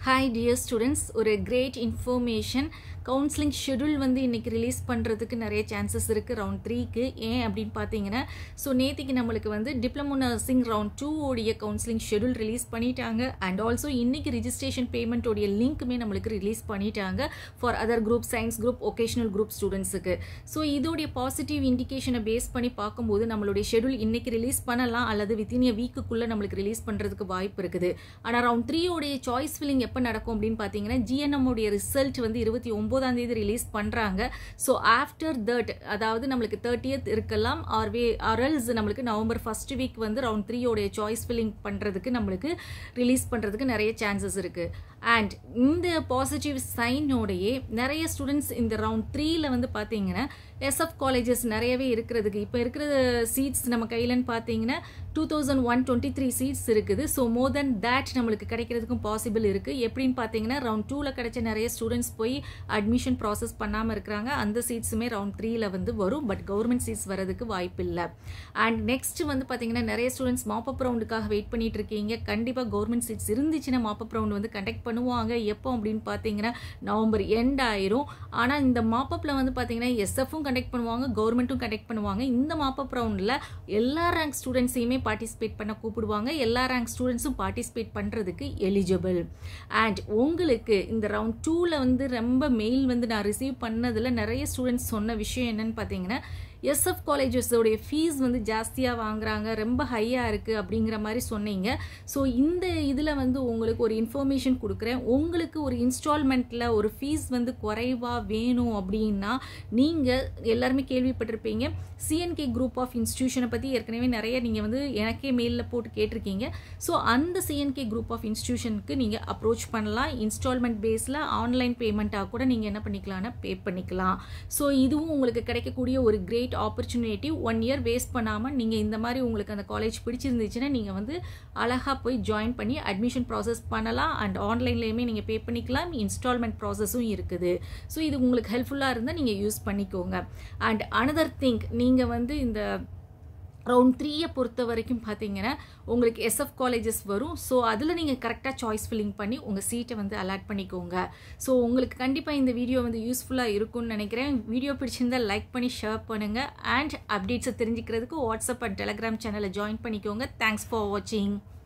hi dear students ஒரு great information counselling schedule வந்து இன்றைக்கி ரிலீஸ் பண்ணுறதுக்கு நிறைய சான்சஸ் இருக்குது ரவுண்ட் த்ரீக்கு ஏன் அப்படின்னு பார்த்தீங்கன்னா ஸோ நேத்திக்கு நம்மளுக்கு வந்து டிப்ளமோ நர்சிங் ரவுண்ட் டூ உடைய கவுன்சிலிங் ஷெடியூல் ரிலீஸ் பண்ணிட்டாங்க அண்ட் ஆல்சோ இன்றைக்கி ரிஜிஸ்ட்ரேஷன் பேமெண்ட்டோடைய லிங்க்குமே நம்மளுக்கு ரிலீஸ் பண்ணிட்டாங்க for other group science group vocational group ஸ்டூடெண்ட்ஸுக்கு ஸோ இதோடைய பாசிட்டிவ் இண்டிகேஷனை பேஸ் பண்ணி பார்க்கும்போது நம்மளுடைய ஷெடியூல் இன்றைக்கி ரிலீஸ் பண்ணலாம் அல்லது வித்தின் எ வீக்குக்குள்ளே நம்மளுக்கு ரிலீஸ் பண்ணுறதுக்கு வாய்ப்பு இருக்குது ஆனால் ரவுண்ட் த்ரீயோடைய சாய்ஸ் ஃபில்லிங் எப்போ நடக்கும் அப்படின்னு பார்த்தீங்கன்னா ஜிஎன்எம் உடைய ரிசல்ட் வந்து இருபத்தி ஒன்பதாம் தேதி ரிலீஸ் பண்ணுறாங்க ஸோ ஆஃப்டர் தட் அதாவது நம்மளுக்கு தேர்ட்டியத் இருக்கலாம் ஆர் வே அரல்ஸ் நம்மளுக்கு நவம்பர் ஃபர்ஸ்ட் வீக் வந்து ரவுண்ட் த்ரீயோடைய சாய்ஸ் ஃபில்லிங் பண்ணுறதுக்கு நம்மளுக்கு ரிலீஸ் பண்ணுறதுக்கு நிறைய சான்சஸ் இருக்குது அண்ட் இந்த பாசிட்டிவ் சைனோடையே நிறைய ஸ்டூடெண்ட்ஸ் இந்த ரவுண்ட் த்ரீல வந்து பார்த்தீங்கன்னா எஸ்எஃப் காலேஜஸ் நிறையவே இருக்கிறதுக்கு இப்போ இருக்கிற சீட்ஸ் நம்ம கையிலன்னு பார்த்தீங்கன்னா two thousand one twenty three seats இருக்குது ஸோ மோர் தென் தேட் நம்மளுக்கு கிடைக்கிறதுக்கும் பாசிபிள் இருக்குது எப்படின்னு பார்த்தீங்கன்னா ரவுண்ட் டூவில் கிடைச்ச நிறைய ஸ்டூடெண்ட்ஸ் போய் அட்மிஷன் ப்ராசஸ் பண்ணாமல் இருக்கிறாங்க அந்த சீட்ஸுமே ரவுண்ட் த்ரீல வந்து வரும் பட் கவர்மெண்ட் சீட்ஸ் வரதுக்கு வாய்ப்பு இல்லை அண்ட் நெக்ஸ்ட் வந்து பார்த்தீங்கன்னா நிறைய ஸ்டூடெண்ட்ஸ் மாப்பப் ரவுண்டுக்காக வெயிட் பண்ணிட்டு இருக்கீங்க கண்டிப்பாக கவர்மெண்ட் சீட்ஸ் இருந்துச்சுன்னா மாப்பப் ரவுண்ட் வந்து கண்டக்ட் பண்ணுவாங்க எப்போ அப்படின்னு பார்த்தீங்கன்னா நவம்பர் எண்ட் ஆயிரும் ஆனால் இந்த மாப்பப்பில் வந்து பார்த்தீங்கன்னா எஸ்எஃப்பும் கண்டக்ட் பண்ணுவாங்க கவர்மெண்ட்டும் கண்டக்ட் பண்ணுவாங்க இந்த மாப்பப் ரவுண்டில் எல்லா ரேங்க் ஸ்டூடெண்ட்ஸையுமே பார்ட்டிசிபேட் பண்ண கூப்பிடுவாங்க எல்லா ரேங்க் ஸ்டூடெண்ட்ஸும் பார்ட்டிசிபேட் பண்ணுறதுக்கு எலிஜிபிள் அண்ட் உங்களுக்கு இந்த ரவுண்ட் டூவில் வந்து ரொம்ப மெயில் வந்து நான் ரிசீவ் பண்ணதில் நிறைய ஸ்டூடெண்ட்ஸ் சொன்ன விஷயம் என்னன்னு பார்த்தீங்கன்னா எஸ்எஃப் காலேஜஸோடைய ஃபீஸ் வந்து ஜாஸ்தியாக வாங்குறாங்க ரொம்ப ஹையாக இருக்குது அப்படிங்கிற மாதிரி சொன்னீங்க ஸோ இந்த இதில் வந்து உங்களுக்கு ஒரு இன்ஃபர்மேஷன் கொடுக்குறேன் உங்களுக்கு ஒரு இன்ஸ்டால்மெண்ட்டில் ஒரு ஃபீஸ் வந்து குறைவாக வேணும் அப்படின்னா நீங்கள் எல்லாருமே கேள்விப்பட்டிருப்பீங்க சிஎன்கே குரூப் ஆஃப் இன்ஸ்டியூஷனை பற்றி ஏற்கனவே நிறைய நீங்கள் வந்து எனக்கே மெயிலில் போட்டு கேட்டிருக்கீங்க ஸோ அந்த சிஎன்கே குரூப் ஆஃப் இன்ஸ்டியூஷனுக்கு நீங்கள் அப்ரோச் பண்ணலாம் இன்ஸ்டால்மெண்ட் பேஸில் ஆன்லைன் பேமெண்ட்டாக கூட நீங்கள் என்ன பண்ணிக்கலாம்னா பே பண்ணிக்கலாம் ஸோ இதுவும் உங்களுக்கு கிடைக்கக்கூடிய ஒரு great great opportunity one year waste பண்ணாமல் நீங்கள் இந்த மாதிரி உங்களுக்கு அந்த காலேஜ் பிடிச்சிருந்துச்சுன்னா நீங்கள் வந்து அழகாக போய் ஜாயின் பண்ணி அட்மிஷன் ப்ராசஸ் பண்ணலாம் அண்ட் ஆன்லைன்லேயுமே நீங்கள் பே பண்ணிக்கலாம் இன்ஸ்டால்மெண்ட் ப்ராசஸும் இருக்குது ஸோ இது உங்களுக்கு ஹெல்ப்ஃபுல்லாக இருந்தால் நீங்கள் யூஸ் பண்ணிக்கோங்க அண்ட் அனதர் திங் நீங்கள் வந்து இந்த ரவுண்ட் த்ரீயை பொறுத்த வரைக்கும் பார்த்தீங்கன்னா உங்களுக்கு எஸ்எஃப் காலேஜஸ் வரும் ஸோ அதில் நீங்கள் கரெக்டாக சாய்ஸ் ஃபில்லிங் பண்ணி உங்கள் சீட்டை வந்து அலாட் பண்ணிக்கோங்க ஸோ உங்களுக்கு கண்டிப்பாக இந்த வீடியோ வந்து யூஸ்ஃபுல்லாக இருக்கும்னு நினைக்கிறேன் வீடியோ பிடிச்சிருந்தால் லைக் பண்ணி ஷேர் பண்ணுங்கள் அண்ட் அப்டேட்ஸை தெரிஞ்சுக்கிறதுக்கு வாட்ஸ்அப் அண்ட் டெலகிராம் சேனலை ஜாயின் பண்ணிக்கோங்க தேங்க்ஸ் ஃபார் வாட்சிங்